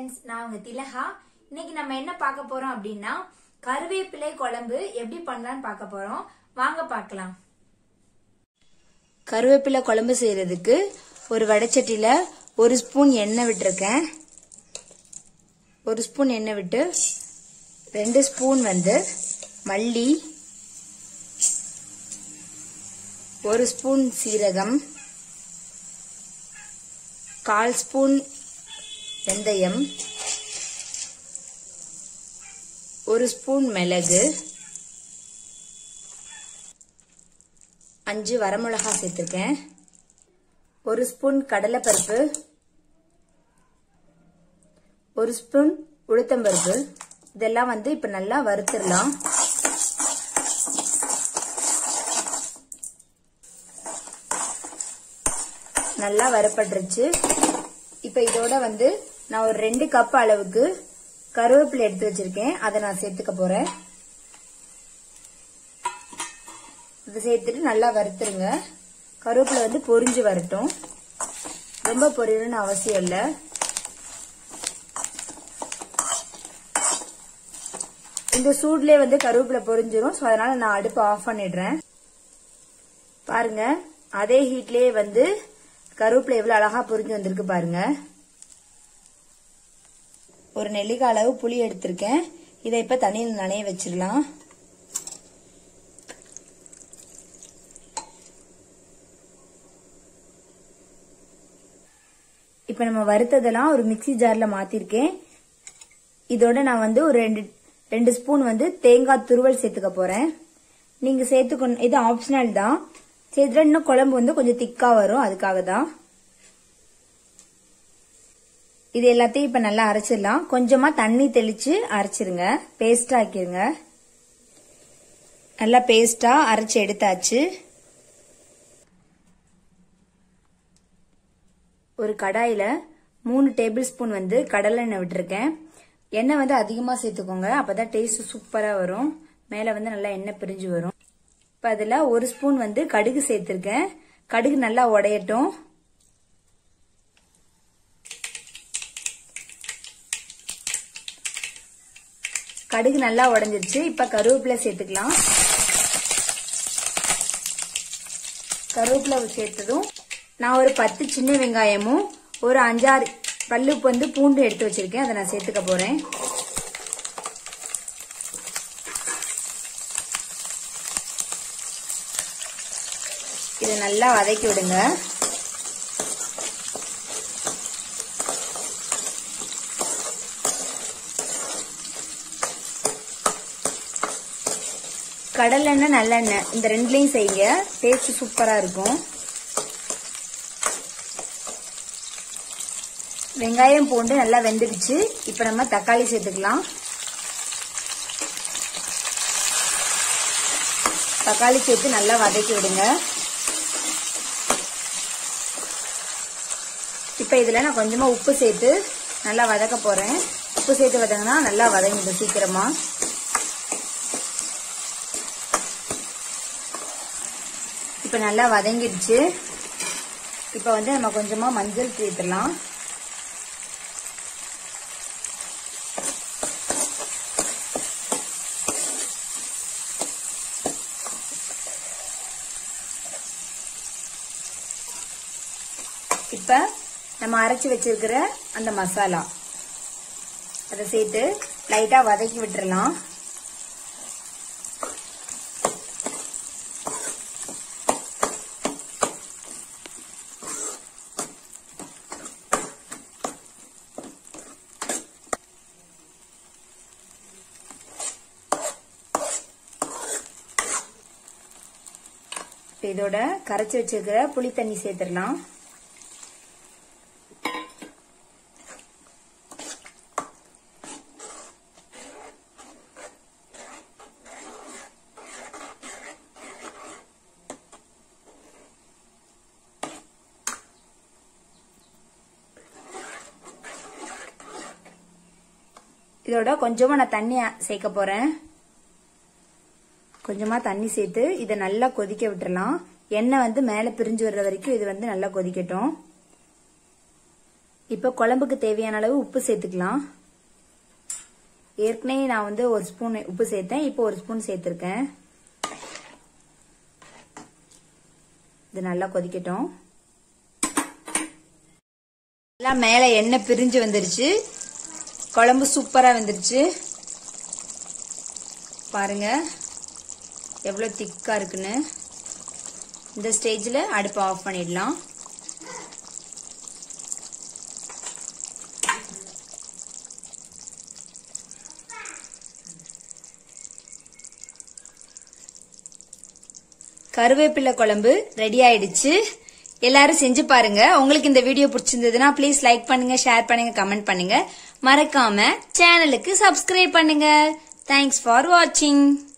friends நான் உங்க திலகா இன்னைக்கு நம்ம என்ன பார்க்க போறோம் அப்படின்னா கருவேப்பிலை குழம்பு எப்படி பண்ணலாம்னு பார்க்க போறோம் வாங்க பார்க்கலாம் கருவேப்பிலை குழம்பு செய்யறதுக்கு ஒரு வடைச்சட்டியில ஒரு ஸ்பூன் எண்ணெய் விட்டுருக்கேன் ஒரு ஸ்பூன் எண்ணெய் விட்டு ரெண்டு ஸ்பூன் வந்து மல்லி ஒரு ஸ்பூன் சீரகம் கால் ஸ்பூன் வெந்தயம் ஒரு ஸ்பூன் மிளகு அஞ்சு வரமிளகா சேர்த்துருக்கேன் ஒரு ஸ்பூன் கடலைப்பருப்பு ஒரு ஸ்பூன் உளுத்தம்பருப்பு இதெல்லாம் வந்து இப்ப நல்லா வறுத்துடலாம் நல்லா வறுப்பட்டுருச்சு இப்ப இதோட வந்து நான் ஒரு ரெண்டு கப் அளவுக்கு கருவேப்பிலை எடுத்து வச்சிருக்கேன் அதை நான் சேர்த்துக்க போறேன் இதை சேர்த்துட்டு நல்லா வறுத்துருங்க கருவேப்பிலை வந்து பொரிஞ்சு வரட்டும் ரொம்ப பொரியணும்னு அவசியம் இல்லை இந்த சூட்லயே வந்து கருவேப்பிலை பொரிஞ்சிரும் ஸோ அதனால நான் அடுப்பு ஆஃப் பண்ணிடுறேன் பாருங்க அதே ஹீட்லயே வந்து கருவேப்பிலை எவ்வளவு அழகா பொரிஞ்சு வந்திருக்கு பாருங்க ஒரு நெல்லிக்காய் அளவு புளி எடுத்திருக்கேன் இதை இப்ப தண்ணியில் நனைய வச்சிடலாம் இப்ப நம்ம வறுத்ததெல்லாம் ஒரு மிக்சி ஜார்ல மாத்திருக்கேன் இதோட நான் வந்து ஒரு ரெண்டு ரெண்டு ஸ்பூன் வந்து தேங்காய் துருவல் சேர்த்துக்க போறேன் நீங்க சேர்த்துக்கணும் இது ஆப்ஷனல் தான் சேர்த்துட்டா இன்னும் குழம்பு வந்து கொஞ்சம் திக்கா வரும் அதுக்காக தான் இது எல்லாத்தையும் இப்ப நல்லா அரைச்சிடலாம் கொஞ்சமா தண்ணி தெளிச்சு அரைச்சிருங்க பேஸ்டா ஆக்கிருங்க நல்லா பேஸ்டா அரைச்சு எடுத்தாச்சு ஒரு கடாயில மூணு டேபிள் ஸ்பூன் வந்து கடலை எண்ணெய் விட்டுருக்கேன் எண்ணெய் வந்து அதிகமா சேர்த்துக்கோங்க அப்பதான் டேஸ்ட் சூப்பரா வரும் மேல வந்து நல்லா எண்ணெய் பிரிஞ்சு வரும் இப்ப அதுல ஒரு ஸ்பூன் வந்து கடுகு சேர்த்திருக்கேன் கடுகு நல்லா உடையட்டும் கடுகு நல்லா உடைஞ்சிருச்சு இப்ப கருவேப்பிலை சேர்த்துக்கலாம் கருவேப்பிலை சேர்த்ததும் நான் ஒரு பத்து சின்ன வெங்காயமும் ஒரு அஞ்சாறு பல்லுப்பு வந்து பூண்டு எடுத்து வச்சிருக்கேன் அதை நான் சேர்த்துக்க போறேன் இதை நல்லா வதக்கி விடுங்க கடலெண்ணெய் நல்லெண்ணெய் இந்த ரெண்டுலையும் செய்யுங்க டேஸ்ட் சூப்பரா இருக்கும் வெங்காயம் பூண்டு நல்லா வெந்துடுச்சு இப்ப நம்ம தக்காளி சேர்த்துக்கலாம் தக்காளி சேர்த்து நல்லா வதக்கி விடுங்க இப்ப இதுல நான் கொஞ்சமா உப்பு சேர்த்து நல்லா வதக்க போறேன் உப்பு சேர்த்து வதங்கினா நல்லா வதங்கிடும் சீக்கிரமா இப்ப நல்லா வதங்கிடுச்சு இப்ப வந்து நம்ம கொஞ்சமா மஞ்சள் சேர்த்துலாம் இப்ப நம்ம அரைச்சு வச்சிருக்கிற அந்த மசாலா அதை சேர்த்து லைட்டா வதக்கி விட்டுறலாம் இதோட கரைச்சி வச்சிருக்கிற புளி தண்ணி சேர்த்துடலாம் இதோட கொஞ்சமா நான் தண்ணி சேர்க்க போறேன் கொஞ்சமா தண்ணி சேர்த்து இதை நல்லா கொதிக்க விட்டுறலாம் எண்ணெய் வந்து மேல பிரிஞ்சு வர்ற வரைக்கும் இது வந்து நல்லா கொதிக்கட்டும் இப்போ குழம்புக்கு தேவையான அளவு உப்பு சேர்த்துக்கலாம் ஏற்கனவே நான் வந்து ஒரு ஸ்பூன் உப்பு சேர்த்தேன் இப்போ ஒரு ஸ்பூன் சேர்த்திருக்கேன் இது நல்லா கொதிக்கட்டும் எல்லாம் மேல எண்ணெய் பிரிஞ்சு வந்துருச்சு குழம்பு சூப்பரா வந்துருச்சு பாருங்க எவ்வளவு திக்கா இருக்குன்னு இந்த ஸ்டேஜ்ல அடுப்பை ஆஃப் பண்ணிடலாம் கருவேப்பிலை குழம்பு ரெடி ஆயிடுச்சு எல்லாரும் செஞ்சு பாருங்க உங்களுக்கு இந்த வீடியோ பிடிச்சிருந்ததுன்னா ப்ளீஸ் லைக் பண்ணுங்க ஷேர் பண்ணுங்க கமெண்ட் பண்ணுங்க மறக்காம சேனலுக்கு சப்ஸ்கிரைப் பண்ணுங்க தேங்க்ஸ் ஃபார் வாட்சிங்